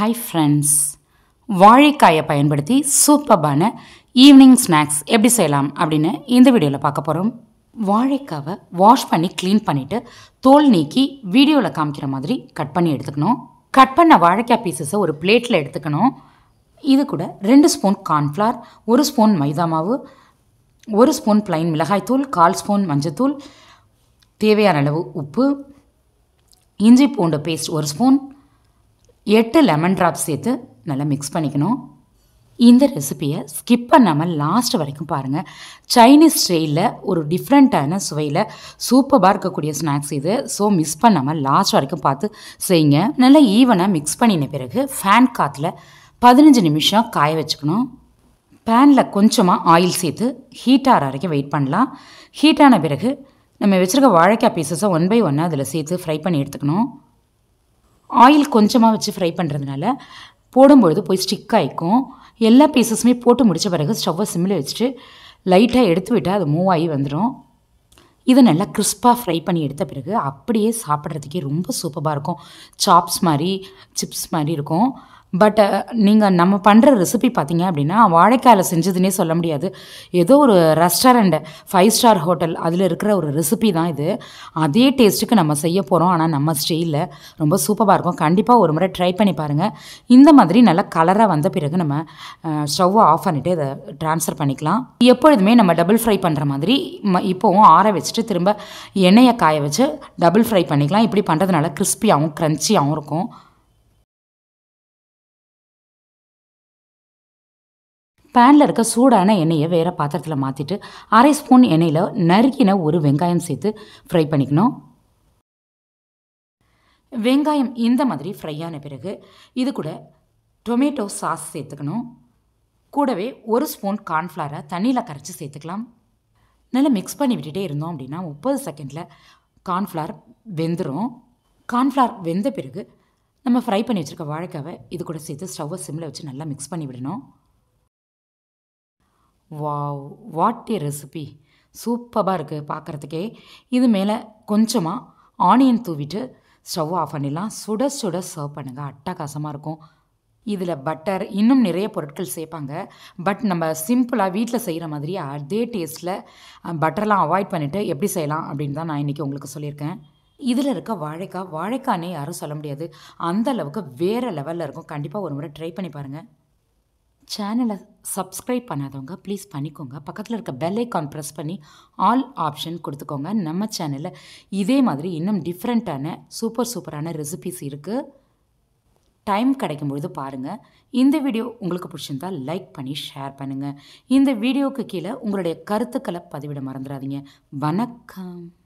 hi friends வாழைக்காயை பயன்படுத்தி சூப்பர்பான evening snacks எப்படி செய்யலாம் அப்படின்னு இந்த வீடியோவில் பார்க்க போகிறோம் வாழைக்காவை வாஷ் பண்ணி க்ளீன் பண்ணிவிட்டு தோல் நீக்கி வீடியோவில் காமிக்கிற மாதிரி கட் பண்ணி எடுத்துக்கணும் கட் பண்ண வாழைக்காய் பீசஸை ஒரு பிளேட்டில் எடுத்துக்கணும் இது கூட ரெண்டு ஸ்பூன் கார்ன்ஃப்ளவர் ஒரு ஸ்பூன் மைதா மாவு ஒரு ஸ்பூன் plain மிளகாய்த்தூள் கால் ஸ்பூன் மஞ்சத்தூள் தேவையான அளவு உப்பு இஞ்சி பூண்டு பேஸ்ட் ஒரு ஸ்பூன் எட்டு லெமன் ட்ராப் சேர்த்து நல்லா மிக்ஸ் பண்ணிக்கணும் இந்த ரெசிபியை ஸ்கிப் பண்ணாமல் லாஸ்ட் வரைக்கும் பாருங்கள் சைனீஸ் ஸ்டைலில் ஒரு டிஃப்ரெண்ட்டான சுவையில் சூப்பராக இருக்கக்கூடிய ஸ்நாக்ஸ் இது ஸோ மிஸ் பண்ணாமல் லாஸ்ட் வரைக்கும் பார்த்து செய்யுங்க நல்லா ஈவனாக மிக்ஸ் பண்ணின பிறகு ஃபேன் காற்றுல பதினஞ்சு நிமிஷம் காய வச்சுக்கணும் பேனில் கொஞ்சமாக ஆயில் சேர்த்து ஹீட் ஆகிற வரைக்கும் வெயிட் பண்ணலாம் ஹீட் ஆன பிறகு நம்ம வச்சுருக்க வாழைக்காய் பீசஸை ஒன் பை ஒன்னாக அதில் சேர்த்து ஃப்ரை பண்ணி எடுத்துக்கணும் ஆயில் கொஞ்சமாக வச்சு ஃப்ரை பண்ணுறதுனால போடும்பொழுது போய் ஸ்டிக் ஆகிக்கும் எல்லா பீசஸுமே போட்டு முடித்த பிறகு ஸ்டவ்வை சிம்மில் வச்சுட்டு லைட்டாக எடுத்து விட்டால் அது மூவ் ஆகி வந்துடும் இதை நல்லா கிறிஸ்பாக ஃப்ரை பண்ணி எடுத்த பிறகு அப்படியே சாப்பிட்றதுக்கே ரொம்ப சூப்பராக இருக்கும் சாப்ஸ் மாதிரி சிப்ஸ் மாதிரி இருக்கும் பட் நீங்கள் நம்ம பண்ணுற ரெசிபி பார்த்தீங்க அப்படின்னா வாழைக்காயில் செஞ்சதுன்னே சொல்ல முடியாது ஏதோ ஒரு ரெஸ்டாரண்ட் ஃபைவ் ஸ்டார் ஹோட்டல் அதில் இருக்கிற ஒரு ரெசிபி தான் இது அதே டேஸ்ட்டுக்கு நம்ம செய்ய போகிறோம் ஆனால் நம்ம ஸ்டைலில் ரொம்ப சூப்பராக இருக்கும் கண்டிப்பாக ஒரு முறை ட்ரை பண்ணி பாருங்கள் இந்த மாதிரி நல்லா கலராக வந்த பிறகு நம்ம ஸ்டவ்வை ஆஃப் பண்ணிவிட்டு இதை ட்ரான்ஸ்ஃபர் பண்ணிக்கலாம் எப்பொழுதுமே நம்ம டபுள் ஃப்ரை பண்ணுற மாதிரி ம- இப்போவும் ஆற வச்சுட்டு திரும்ப எண்ணெயை காய வச்சு டபுள் ஃப்ரை பண்ணிக்கலாம் இப்படி பண்ணுறதுனால கிறிஸ்பியாகவும் க்ரன்ச்சியாகவும் இருக்கும் பேனில் இருக்க சூடான எண்ணெயை வேறு பாத்திரத்தில் மாற்றிட்டு அரை ஸ்பூன் எண்ணெயில் நறுக்கின ஒரு வெங்காயம் சேர்த்து ஃப்ரை பண்ணிக்கணும் வெங்காயம் இந்த மாதிரி ஃப்ரை ஆன பிறகு இது கூட டொமேட்டோ சாஸ் சேர்த்துக்கணும் கூடவே ஒரு ஸ்பூன் கார்ன்ஃப்ளவரை தண்ணியில் கரைச்சி சேர்த்துக்கலாம் நல்லா மிக்ஸ் பண்ணி விட்டுட்டே இருந்தோம் அப்படின்னா முப்பது செகண்டில் கார்ன்ஃப்ளவர் வெந்துடும் கார்ன்ஃப்ளவர் வெந்த பிறகு நம்ம ஃப்ரை பண்ணி வச்சுருக்க வாழைக்காவை இது கூட சேர்த்து ஸ்டவ்வை சிம்மில் வச்சு நல்லா மிக்ஸ் பண்ணி விடணும் வாவ் வாட் ஏ ரெசிபி சூப்பராக இருக்குது பார்க்குறதுக்கே இது மேலே கொஞ்சமாக ஆனியன் தூவிட்டு ஸ்டவ் ஆஃப் பண்ணிடலாம் சுட சுட சர்வ் பண்ணுங்கள் அட்டகாசமாக இருக்கும் இதில் பட்டர் இன்னும் நிறைய பொருட்கள் சேர்ப்பாங்க பட் நம்ம சிம்பிளாக வீட்டில் செய்கிற மாதிரி அதே டேஸ்ட்டில் பட்டர்லாம் அவாய்ட் பண்ணிவிட்டு எப்படி செய்யலாம் அப்படின்னு தான் நான் இன்றைக்கி உங்களுக்கு சொல்லியிருக்கேன் இதில் இருக்க வாழைக்காய் வாழைக்கானே யாரும் சொல்ல முடியாது அந்த அளவுக்கு வேறு லெவலில் இருக்கும் கண்டிப்பாக ஒரு முறை ட்ரை பண்ணி பாருங்கள் சேனலை சப்ஸ்கிரைப் பண்ணாதவங்க ப்ளீஸ் பண்ணிக்கோங்க பக்கத்தில் இருக்க பெல் ஐக்கான் ப்ரெஸ் பண்ணி ஆல் ஆப்ஷன் கொடுத்துக்கோங்க நம்ம சேனலில் இதே மாதிரி இன்னும் டிஃப்ரெண்ட்டான சூப்பர் சூப்பரான ரெசிபிஸ் இருக்குது டைம் கிடைக்கும் பொழுது பாருங்கள் இந்த வீடியோ உங்களுக்கு பிடிச்சிருந்தா லைக் பண்ணி ஷேர் பண்ணுங்கள் இந்த வீடியோவுக்கு கீழே உங்களுடைய கருத்துக்களை பதிவிட மறந்துடாதீங்க வணக்கம்